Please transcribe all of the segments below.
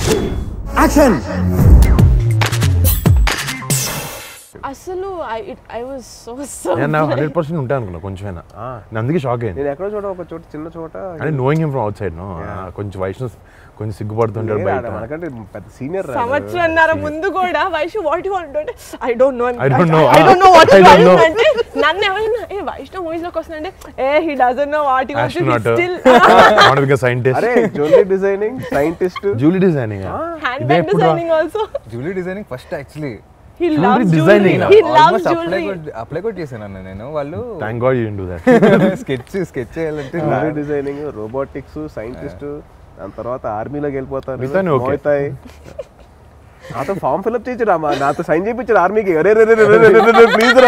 Action అసలు I I was so so నేను hundred percent ఉంటాను అనుకున్నా కొంచెమైనా నేను అందుకే షాక్ అయింది నేను ఎక్కడో చోట ఒక చోట చిన్న చోట అంటే knowing him from outside no కొంచెం వైష్ణవ్ కొంచెం సిగ్గుపడుతుంటాడు లేడు ఆడ, బయట మనకంటే పెద్ద సీనియర్ సంవత్సరంన్నర ముందు కూడా వైష్ణవ్ వాట్ యు వాంట్ అంటే I don't know I don't know. I don't know what I don't know. అంటే నన్ను ఎవరైనా ఏ వైష్ణవ్ మూవీస్ లోకి వస్తుందంటే ఏ he doesn't know what he wants Astronaut. Still want become scientist అరే jewellery designing scientist jewellery designing hand ఇదే bag ఎప్పుడు designing also jewellery designing first actually he Jewelry లవ్స్ designing. Jewellery he loves almost apply jewellery apply కూడా చేశాను అన్న నేను వాళ్ళు thank god you do that sketch sketch చేయాలంటే జ్యువెలరీ డిజైనింగ్ రోబోటిక్స్ సైంటిస్ట్ దాని తర్వాత ఆర్మీలోకి వెళ్ళిపోతాను మిగతాన్ని okay. మోగుతాయి. నాతో ఫామ్ ఫిల్అప్ చేయించారు అమ్మా నాతో సైన్ చేయించారు ఆర్మీకి అరే రే ప్లీజ్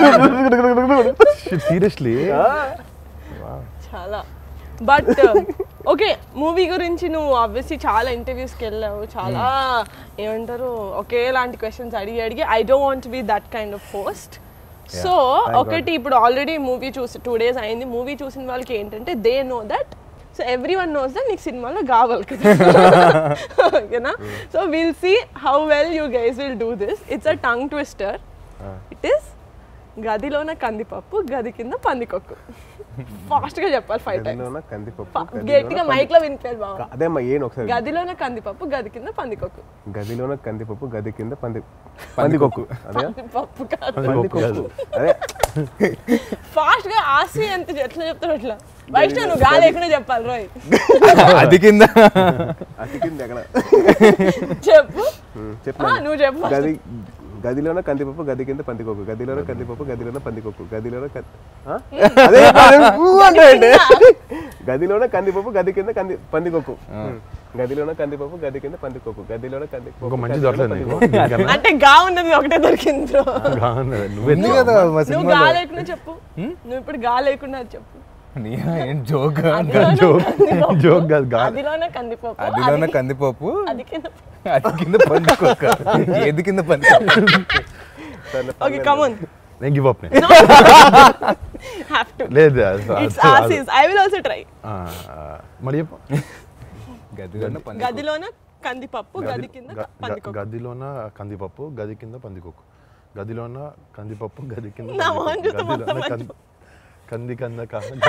సీరియస్లీ చాలా బట్ ఓకే మూవీ గురించి నువ్వు ఆబ్వియస్లీ చాలా ఇంటర్వ్యూస్కి వెళ్ళావు చాలా ఏమంటారు ఒకేలాంటి క్వశ్చన్స్ అడిగి అడిగి I don't want be that kind of post so ఒకటి ఇప్పుడు ఆల్రెడీ మూవీ చూసి టూ డేస్ అయింది మూవీ చూసిన వాళ్ళకి ఏంటంటే they know that so everyone knows that నీకు సినిమాలో కావాలి కదా ఓకేనా so will see how well you guys will do this it's a tongue twister it is గదిలోన కందిపప్పు గది కింద పందికొక్కు ఫాస్ట్ గా చెప్పాలి ఫైవ్ టైమ్స్ గదిలోన కందిపప్పు గట్టిగా మైక్ లో వినిపించాలి బాబు అదేమ్మా ఏను ఒకసారి గదిలోన కందిపప్పు గది కింద పందికొక్కు గదిలోన కందిపప్పు గది కింద పంది పందికొక్కు అదే పప్పు కాదు పందికొక్కు అదే ఫాస్ట్ గా ఆసి ఎంత ఎట్లా చెప్తావు అట్లా వైష్ణవ్ నువ్వు గా లేకుండా చెప్పాలి రోయ్ అది కింద అతికింది ఎక్కడ చెప్పు ఉమ్, ఆ, చెప్పు నువ్వు చెప్పు first. గది గదిలోన కందిపప్పు గది కింద పందికొక్కు గదిలోన కందిపప్పు గదిలోన పందికొక్కు గదిలోన కం- ఆ? అదే అదే, ఊ అంటే ఏంటి? గదిలోన కందిపప్పు గది కింద కంది పందికొక్కు ఉమ్. గదిలోన కందిపప్పు గది కింద పందికొక్కు గదిలోన కందిపప్పు ఇంకో మంచి గదిలోన దొరకలేదు నీకు పందికొక్కు. దీనికన్నా? అంటే గా ఉన్నది ఒకటే దొరికింది bro. కాదు, నువ్వే ఉంది కదా మా నువ్వు సినిమాలో గా లేకుండా చెప్పు నువ్వు ఇప్పుడు గా లేకుండా అది చెప్పు నీ ఏం జోక్ అదిలోన joke. కందిపప్పు. joke కాదు, గా- అదిలోన కందిపప్పు అదిలోన అది- కందిపప్పు అది కింద అది కింద పందికొక్క ఏది కింద పందికొక్క సరే, ఓకే కమన్ నేను గివ్ అప్ నేను హ్యావ్ టు లేదు అది- ఇట్స్ అది- ఆసిస్ ఐ విల్ ఆల్సో ట్రై ఆ, మరి చెప్పు గదిలోన పంది గదిలోన కందిపప్పు గది కింద గ- గ- పందికొక్కు గదిలోన కందిపప్పు గది కింద పందికొక్కు గదిలోన కందిపప్పు గది కింద నా పందికొక్కు. మొహం చూస్తే మొత్తం గదిలోన మర్చిపో- కంది- కంది కంద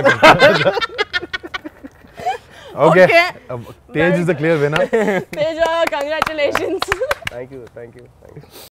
okay Okay. Tej is the clear winner Teja congratulations thank you thank you thank you